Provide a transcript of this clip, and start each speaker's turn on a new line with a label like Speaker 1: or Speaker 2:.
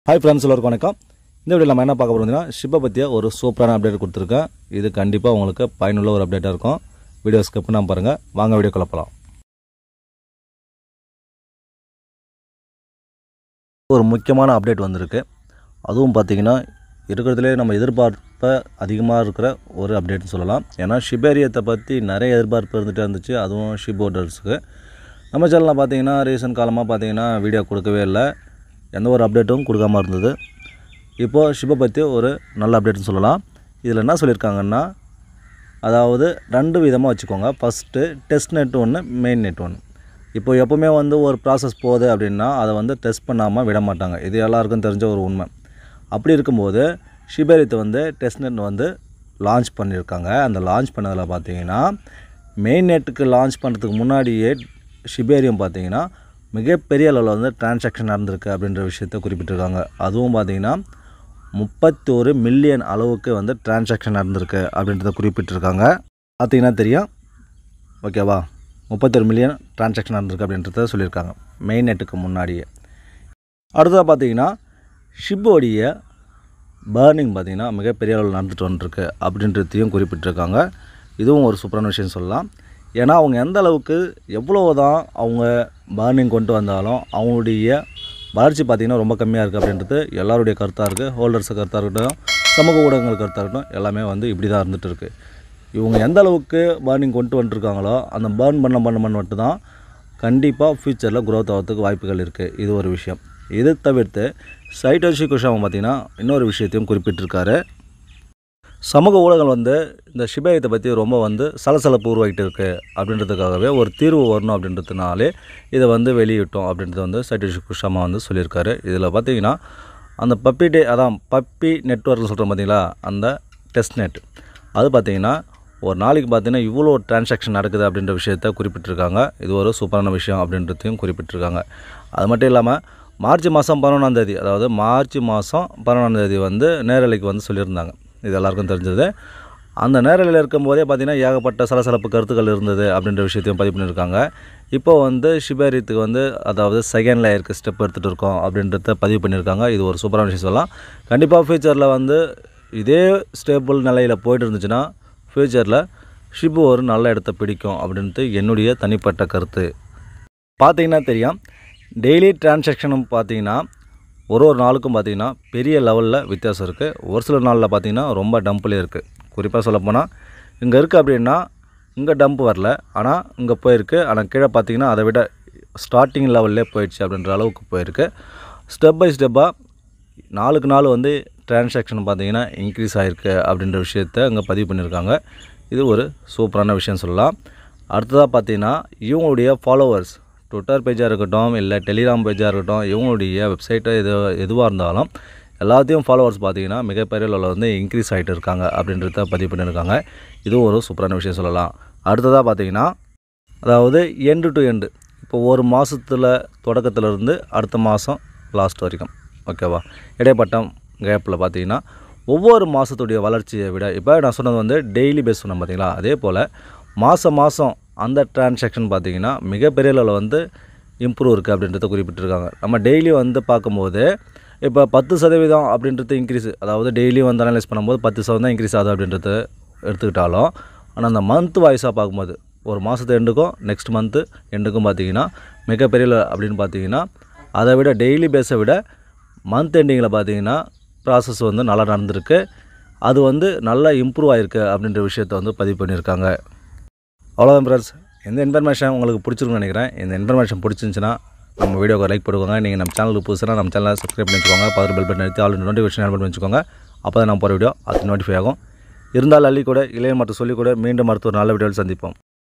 Speaker 1: hi friends எல்லாருக்கும் வணக்கம் இந்த வீடியோ நம்ம என்ன பார்க்க போகிறோம்னா ஷிப்பை பற்றிய ஒரு சூப்பரான அப்டேட் கொடுத்துருக்கேன் இது கண்டிப்பாக உங்களுக்கு பயனுள்ள ஒரு அப்டேட்டாக இருக்கும் வீடியோ ஸ்கிப் பண்ணாமல் பாருங்கள் வாங்க வீடியோ குழப்பலாம் ஒரு முக்கியமான அப்டேட் வந்திருக்கு அதுவும் பார்த்தீங்கன்னா இருக்கிறதுலே நம்ம எதிர்பார்ப்ப அதிகமாக இருக்கிற ஒரு அப்டேட்னு சொல்லலாம் ஏன்னா ஷிபேரியத்தை பற்றி நிறைய எதிர்பார்ப்பு இருந்துகிட்டே இருந்துச்சு அதுவும் ஷிபோர்டர்ஸுக்கு நம்ம சேனலில் பார்த்தீங்கன்னா ரீசன்ட் காலமாக பார்த்தீங்கன்னா வீடியோ கொடுக்கவே இல்லை எந்த ஒரு அப்டேட்டும் கொடுக்காம இருந்தது இப்போது ஷிப்பை பற்றி ஒரு நல்ல அப்டேட்னு சொல்லலாம் இதில் என்ன சொல்லியிருக்காங்கன்னா அதாவது ரெண்டு விதமாக வச்சுக்கோங்க ஃபஸ்ட்டு டெஸ்ட் நெட் ஒன்று மெயின் நெட் ஒன்று இப்போ எப்போவுமே வந்து ஒரு ப்ராசஸ் போகுது அப்படின்னா அதை வந்து டெஸ்ட் பண்ணாமல் விட மாட்டாங்க இது எல்லாருக்கும் தெரிஞ்ச ஒரு உண்மை அப்படி இருக்கும்போது ஷிபேரித்தை வந்து டெஸ்ட் நெட் வந்து லான்ச் பண்ணியிருக்காங்க அந்த லான்ச் பண்ணதில் பார்த்தீங்கன்னா மெயின் நெட்டுக்கு லான்ச் பண்ணுறதுக்கு முன்னாடியே ஷிபேரியம் பார்த்தீங்கன்னா மிகப்பெரிய அளவில் வந்து டிரான்சாக்ஷன் நடந்திருக்கு அப்படின்ற விஷயத்த குறிப்பிட்டிருக்காங்க அதுவும் பார்த்தீங்கன்னா முப்பத்தோரு மில்லியன் அளவுக்கு வந்து டிரான்சாக்ஷன் நடந்திருக்கு அப்படின்றத குறிப்பிட்டிருக்காங்க பார்த்தீங்கன்னா தெரியும் ஓகேவா முப்பத்தொரு மில்லியன் டிரான்சாக்ஷன் நடந்திருக்கு அப்படின்றத சொல்லியிருக்காங்க மெயின் நெட்டுக்கு முன்னாடியே அடுத்ததாக பார்த்தீங்கன்னா ஷிப்போடைய பேர்னிங் பார்த்திங்கன்னா மிகப்பெரிய அளவில் நடந்துட்டு வந்துருக்கு அப்படின்றதையும் குறிப்பிட்டிருக்காங்க இதுவும் ஒரு சூப்பரான விஷயம் சொல்லலாம் ஏன்னா அவங்க எந்த அளவுக்கு எவ்வளோ தான் அவங்க பேர்னிங் கொண்டு வந்தாலும் அவங்களுடைய வளர்ச்சி பார்த்திங்கன்னா ரொம்ப கம்மியாக இருக்குது அப்படின்றது எல்லாருடைய கருத்தாக இருக்குது ஹோல்டர்ஸ் கருத்தாக இருக்கட்டும் சமூக ஊடகங்கள் கருத்தாக இருக்கட்டும் எல்லாமே வந்து இப்படி தான் இருந்துகிட்டு இருக்குது இவங்க எந்த அளவுக்கு பேர்னிங் கொண்டு வந்துருக்காங்களோ அந்த பேர்ன் பண்ண பண்ண பண்ண மட்டும் தான் கண்டிப்பாக ஃப்யூச்சரில் growth ஆகிறதுக்கு வாய்ப்புகள் இருக்குது இது ஒரு விஷயம் இது தவிர்த்து சைட்டோஷி குஷாமா பார்த்தீங்கன்னா இன்னொரு விஷயத்தையும் குறிப்பிட்டிருக்காரு சமூக ஊடகங்கள் வந்து இந்த ஷிபேயத்தை பற்றி ரொம்ப வந்து சலசலப்பு உருவாகிட்டு இருக்கு அப்படின்றதுக்காகவே ஒரு தீர்வு வரணும் அப்படின்றதுனாலே இதை வந்து வெளியிட்டோம் அப்படின்றது வந்து சைட்டோஷி குஷாமா வந்து சொல்லியிருக்காரு இதில் பார்த்தீங்கன்னா அந்த பப்பி டே அதான் பப்பி நெட்ஒர்க்னு சொல்கிறோம் பார்த்தீங்களா அந்த டெஸ்ட் நெட் அது பார்த்தீங்கன்னா ஒரு நாளைக்கு பார்த்தீங்கன்னா இவ்வளோ டிரான்சாக்ஷன் நடக்குது அப்படின்ற விஷயத்த குறிப்பிட்டிருக்காங்க இது ஒரு சூப்பரான விஷயம் அப்படின்றதையும் குறிப்பிட்டிருக்காங்க அது மட்டும் இல்லாமல் மார்ச் மாதம் பதினொன்றாந்தேதி அதாவது மார்ச் மாதம் பதினொன்றாந்தேதி வந்து நேரலைக்கு வந்து சொல்லியிருந்தாங்க இது எல்லாருக்கும் தெரிஞ்சது அந்த நேரலையில் இருக்கும்போதே பார்த்திங்கன்னா ஏகப்பட்ட சலசலப்பு கருத்துக்கள் இருந்தது அப்படின்ற விஷயத்தையும் பதிவு பண்ணியிருக்காங்க இப்போ வந்து ஷிபேரியத்துக்கு வந்து அதாவது செகண்ட் லேயருக்கு ஸ்டெப் எடுத்துகிட்டு இருக்கோம் அப்படின்றத பதிவு பண்ணியிருக்காங்க இது ஒரு சூப்பரான விஷயம் சொல்லலாம் கண்டிப்பாக ஃப்யூச்சரில் வந்து இதே ஸ்டேபிள் நிலையில் போயிட்டு இருந்துச்சுன்னா ஃப்யூச்சரில் ஷிப்பு ஒரு நல்ல இடத்த பிடிக்கும் அப்படின்ட்டு என்னுடைய தனிப்பட்ட கருத்து பார்த்தீங்கன்னா தெரியும் டெய்லி டிரான்சாக்ஷனும் பார்த்தீங்கன்னா ஒரு ஒரு நாளுக்கும் பார்த்தீங்கன்னா பெரிய லெவலில் வித்தியாசம் இருக்குது ஒரு சில நாளில் பார்த்தீங்கன்னா ரொம்ப டம்ப்லேயே இருக்குது குறிப்பாக சொல்லப்போனால் இங்கே இருக்குது அப்படின்னா இங்கே டம்ப் வரல ஆனால் இங்கே போயிருக்கு ஆனால் கீழே பார்த்தீங்கன்னா அதை விட ஸ்டார்டிங் லெவல்லே போயிடுச்சு அப்படின்ற அளவுக்கு போயிருக்கு ஸ்டெப் பை ஸ்டெப்பாக நாளுக்கு நாள் வந்து டிரான்சாக்ஷன் பார்த்தீங்கன்னா இன்க்ரீஸ் ஆகிருக்கு அப்படின்ற விஷயத்த இங்கே பதிவு பண்ணியிருக்காங்க இது ஒரு சூப்பரான விஷயம் சொல்லலாம் அடுத்ததாக பார்த்தீங்கன்னா இவங்களுடைய ஃபாலோவர்ஸ் ட்விட்டர் பேஜாக இருக்கட்டும் இல்லை டெலிகிராம் பேஜாக இருக்கட்டும் இவங்களுடைய வெப்சைட்டு எது எதுவாக இருந்தாலும் எல்லாத்தையும் ஃபாலோவர்ஸ் பார்த்தீங்கன்னா மிகப்பெரிய அளவில் வந்து இன்க்ரீஸ் ஆகிட்டு இருக்காங்க அப்படின்றத பதிவு பண்ணியிருக்காங்க இதுவும் ஒரு சூப்பரான விஷயம் சொல்லலாம் அடுத்ததாக பார்த்தீங்கன்னா அதாவது எண்டு டு எண்டு இப்போ ஒரு மாதத்தில் தொடக்கத்துலேருந்து அடுத்த மாதம் லாஸ்ட் வரைக்கும் ஓகேவா இடைப்பட்ட கேப்பில் பார்த்தீங்கன்னா ஒவ்வொரு மாதத்துடைய வளர்ச்சியை விட இப்போ நான் சொன்னது வந்து டெய்லி பேஸ் சொன்னேன் பார்த்தீங்களா அதே போல் மாதம் மாதம் அந்த டிரான்சாக்ஷன் பார்த்தீங்கன்னா மிகப்பெரிய அளவில் வந்து இம்ப்ரூவ் இருக்குது அப்படின்றத குறிப்பிட்டிருக்காங்க நம்ம டெய்லி வந்து பார்க்கும்போது இப்போ பத்து சதவீதம் அப்படின்றது இன்க்ரீஸ் அதாவது டெய்லி வந்து அனலைஸ் பண்ணும்போது பத்து சதவீதம் இன்க்ரீஸ் ஆகுது அப்படின்றத எடுத்துக்கிட்டாலும் ஆனால் அந்த மந்த் வாய்ஸாக பார்க்கும்போது ஒரு மாதத்து எண்டுக்கும் நெக்ஸ்ட் மந்த்து எண்டுக்கும் பார்த்தீங்கன்னா மிகப்பெரிய அளவு அப்படின்னு பார்த்தீங்கன்னா அதை விட டெய்லி பேஸை விட மந்த் எண்டிங்கில் பார்த்தீங்கன்னா ப்ராசஸ் வந்து நல்லா நடந்திருக்கு அது வந்து நல்லா இம்ப்ரூவ் ஆகிருக்கு அப்படின்ற விஷயத்த வந்து பதிவு பண்ணியிருக்காங்க அவ்வளோதான் ஃப்ரெண்ட்ஸ் இந்த இன்ஃபர்மேஷன் உங்களுக்கு பிடிச்சிருக்குன்னு நினைக்கிறேன் இந்த இன்ஃபர்மேஷன் பிடிச்சிருந்துச்சுன்னா நம்ம வீடியோக்கு லைக் போடுவாங்க நீங்கள் நம்ம சேனலுக்கு புதுசுனா நம்ம சேனலை சப்ஸ்கிரைப் பண்ணி வச்சுக்கோங்க பக்கத்து பெல் பட்டன் எடுத்து ஆல் நோட்டிஃபிகேஷன் ஆன் பண்ணி வச்சுக்கோங்க அப்போ தான் நான் போகிற வீடியோ அது நோட்டிஃபை ஆகும் இருந்தால் அள்ளி கூட இளைய மற்றும் சொல்லிக் கூட மீண்டும் அடுத்த ஒரு நல்ல வீடியோவில் சந்திப்போம்